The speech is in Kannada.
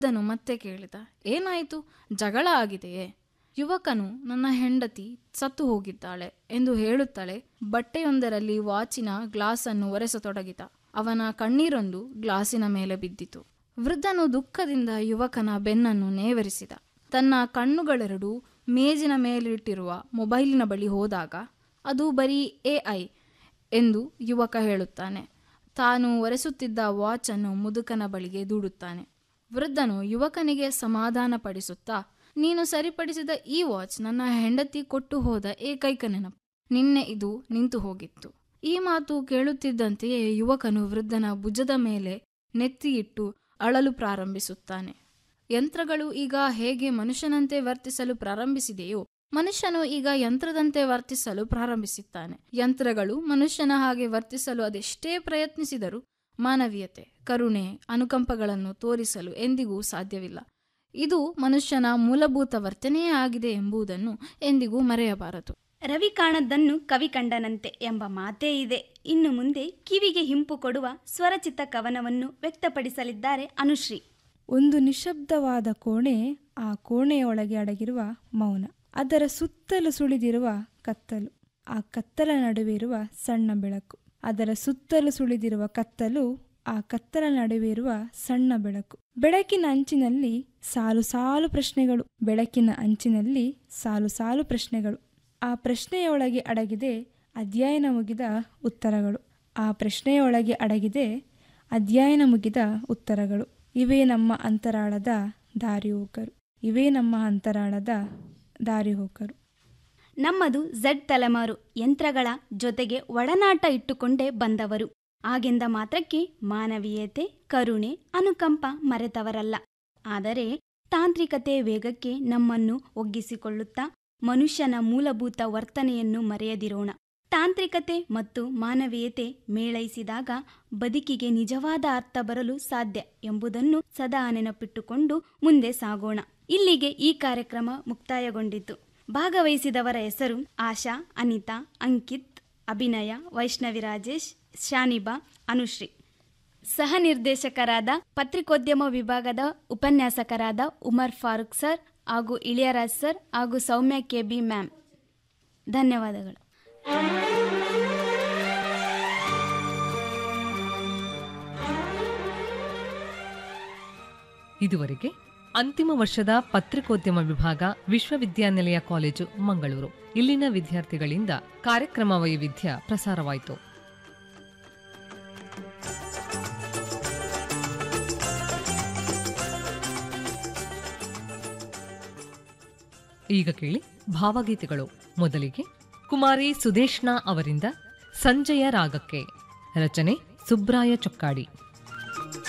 ವೃದ್ಧನು ಮತ್ತೆ ಕೇಳಿದ ಏನಾಯಿತು ಜಗಳ ಆಗಿದೆಯೇ ಯುವಕನು ನನ್ನ ಹೆಂಡತಿ ಸತ್ತು ಹೋಗಿದ್ದಾಳೆ ಎಂದು ಹೇಳುತ್ತಲೇ ಬಟ್ಟೆಯೊಂದರಲ್ಲಿ ವಾಚಿನ ಗ್ಲಾಸನ್ನು ಒರೆಸತೊಡಗಿದ ಅವನ ಕಣ್ಣೀರೊಂದು ಗ್ಲಾಸಿನ ಮೇಲೆ ಬಿದ್ದಿತು ವೃದ್ಧನು ದುಃಖದಿಂದ ಯುವಕನ ಬೆನ್ನನ್ನು ನೇವರಿಸಿದ ತನ್ನ ಕಣ್ಣುಗಳೆರಡೂ ಮೇಜಿನ ಮೇಲಿಟ್ಟಿರುವ ಮೊಬೈಲಿನ ಬಳಿ ಹೋದಾಗ ಅದು ಬರೀ ಎಐ ಎಂದು ಯುವಕ ಹೇಳುತ್ತಾನೆ ತಾನು ಒರೆಸುತ್ತಿದ್ದ ವಾಚನ್ನು ಮುದುಕನ ಬಳಿಗೆ ದೂಡುತ್ತಾನೆ ವೃದ್ಧನು ಯುವಕನಿಗೆ ಸಮಾಧಾನ ಪಡಿಸುತ್ತಾ ನೀನು ಸರಿಪಡಿಸಿದ ಈ ವಾಚ್ ನನ್ನ ಹೆಂಡತಿ ಕೊಟ್ಟು ಹೋದ ಏಕೈಕ ನೆನಪು ನಿನ್ನೆ ಇದು ನಿಂತು ಹೋಗಿತ್ತು ಈ ಮಾತು ಕೇಳುತ್ತಿದ್ದಂತೆಯೇ ಯುವಕನು ವೃದ್ಧನ ಭುಜದ ಮೇಲೆ ನೆತ್ತಿಯಿಟ್ಟು ಅಳಲು ಪ್ರಾರಂಭಿಸುತ್ತಾನೆ ಯಂತ್ರಗಳು ಈಗ ಹೇಗೆ ಮನುಷ್ಯನಂತೆ ವರ್ತಿಸಲು ಪ್ರಾರಂಭಿಸಿದೆಯೋ ಮನುಷ್ಯನು ಈಗ ಯಂತ್ರದಂತೆ ವರ್ತಿಸಲು ಪ್ರಾರಂಭಿಸುತ್ತಾನೆ ಯಂತ್ರಗಳು ಮನುಷ್ಯನ ಹಾಗೆ ವರ್ತಿಸಲು ಅದೆಷ್ಟೇ ಪ್ರಯತ್ನಿಸಿದರೂ ಮಾನವೀಯತೆ ಕರುಣೆ ಅನುಕಂಪಗಳನ್ನು ತೋರಿಸಲು ಎಂದಿಗೂ ಸಾಧ್ಯವಿಲ್ಲ ಇದು ಮನುಷ್ಯನ ಮೂಲಭೂತ ವರ್ತನೆಯೇ ಆಗಿದೆ ಎಂಬುದನ್ನು ಎಂದಿಗೂ ಮರೆಯಬಾರದು ರವಿ ಕಾಣದ್ದನ್ನು ಕವಿ ಕಂಡನಂತೆ ಎಂಬ ಮಾತೇ ಇದೆ ಇನ್ನು ಮುಂದೆ ಕಿವಿಗೆ ಹಿಂಪು ಕೊಡುವ ಸ್ವರಚಿತ ಕವನವನ್ನು ವ್ಯಕ್ತಪಡಿಸಲಿದ್ದಾರೆ ಅನುಶ್ರೀ ಒಂದು ನಿಶಬ್ದವಾದ ಕೋಣೆ ಆ ಕೋಣೆಯೊಳಗೆ ಅಡಗಿರುವ ಮೌನ ಅದರ ಸುತ್ತಲೂ ಸುಳಿದಿರುವ ಕತ್ತಲು ಆ ಕತ್ತಲ ನಡುವೆ ಇರುವ ಸಣ್ಣ ಬೆಳಕು ಅದರ ಸುತ್ತಲೂ ಸುಳಿದಿರುವ ಕತ್ತಲು ಆ ಕತ್ತಲ ನಡುವೆ ಇರುವ ಸಣ್ಣ ಬೆಳಕು ಬೆಳಕಿನ ಅಂಚಿನಲ್ಲಿ ಸಾಲು ಸಾಲು ಪ್ರಶ್ನೆಗಳು ಬೆಳಕಿನ ಅಂಚಿನಲ್ಲಿ ಸಾಲು ಸಾಲು ಪ್ರಶ್ನೆಗಳು ಆ ಪ್ರಶ್ನೆಯೊಳಗೆ ಅಡಗಿದೆ ಅಧ್ಯಯನ ಮುಗಿದ ಉತ್ತರಗಳು ಆ ಪ್ರಶ್ನೆಯೊಳಗೆ ಅಡಗಿದೆ ಅಧ್ಯಯನ ಮುಗಿದ ಉತ್ತರಗಳು ಇವೇ ನಮ್ಮ ಅಂತರಾಳದ ದಾರಿಹೋಕರು ಇವೇ ನಮ್ಮ ಅಂತರಾಳದ ದಾರಿಹೋಕರು ನಮ್ಮದು ಝಡ್ ತಲೆಮಾರು ಯಂತ್ರಗಳ ಜೊತೆಗೆ ಒಡನಾಟ ಇಟ್ಟುಕೊಂಡೇ ಬಂದವರು ಆಗೆಂದ ಮಾತ್ರಕ್ಕೆ ಮಾನವೀಯತೆ ಕರುಣೆ ಅನುಕಂಪ ಮರೆತವರಲ್ಲ ಆದರೆ ತಾಂತ್ರಿಕತೆ ವೇಗಕ್ಕೆ ನಮ್ಮನ್ನು ಒಗ್ಗಿಸಿಕೊಳ್ಳುತ್ತಾ ಮನುಷ್ಯನ ಮೂಲಭೂತ ವರ್ತನೆಯನ್ನು ಮರೆಯದಿರೋಣ ತಾಂತ್ರಿಕತೆ ಮತ್ತು ಮಾನವೀಯತೆ ಮೇಳೈಸಿದಾಗ ಬದುಕಿಗೆ ನಿಜವಾದ ಅರ್ಥ ಬರಲು ಸಾಧ್ಯ ಎಂಬುದನ್ನು ಸದಾ ನೆನಪಿಟ್ಟುಕೊಂಡು ಮುಂದೆ ಸಾಗೋಣ ಇಲ್ಲಿಗೆ ಈ ಕಾರ್ಯಕ್ರಮ ಮುಕ್ತಾಯಗೊಂಡಿತು ಭಾಗವಹಿಸಿದವರ ಹೆಸರು ಆಶಾ ಅನಿತಾ ಅಂಕಿತ್ ಅಭಿನಯ ವೈಷ್ಣವಿ ರಾಜೇಶ್ ಶಾನಿಬಾ ಅನುಶ್ರೀ ಸಹ ನಿರ್ದೇಶಕರಾದ ಪತ್ರಿಕೋದ್ಯಮ ವಿಭಾಗದ ಉಪನ್ಯಾಸಕರಾದ ಉಮರ್ ಫಾರೂಕ್ ಸರ್ ಹಾಗೂ ಇಳಿಯರಾಜ್ ಸರ್ ಹಾಗೂ ಸೌಮ್ಯ ಕೆ ಬಿ ಮ್ಯಾಮ್ ಧನ್ಯವಾದಗಳು ಇದುವರೆಗೆ ಅಂತಿಮ ವರ್ಷದ ಪತ್ರಿಕೋದ್ಯಮ ವಿಭಾಗ ವಿಶ್ವವಿದ್ಯಾನಿಲಯ ಕಾಲೇಜು ಮಂಗಳೂರು ಇಲ್ಲಿನ ವಿದ್ಯಾರ್ಥಿಗಳಿಂದ ಕಾರ್ಯಕ್ರಮ ವೈವಿಧ್ಯ ಪ್ರಸಾರವಾಯಿತು ಈಗ ಕೇಳಿ ಭಾವಗೀತೆಗಳು ಮೊದಲಿಗೆ ಕುಮಾರಿ ಸುದೇಶ್ನಾ ಅವರಿಂದ ಸಂಜಯ ರಾಗಕ್ಕೆ ರಚನೆ ಸುಬ್ರಾಯ ಚೊಕ್ಕಾಡಿ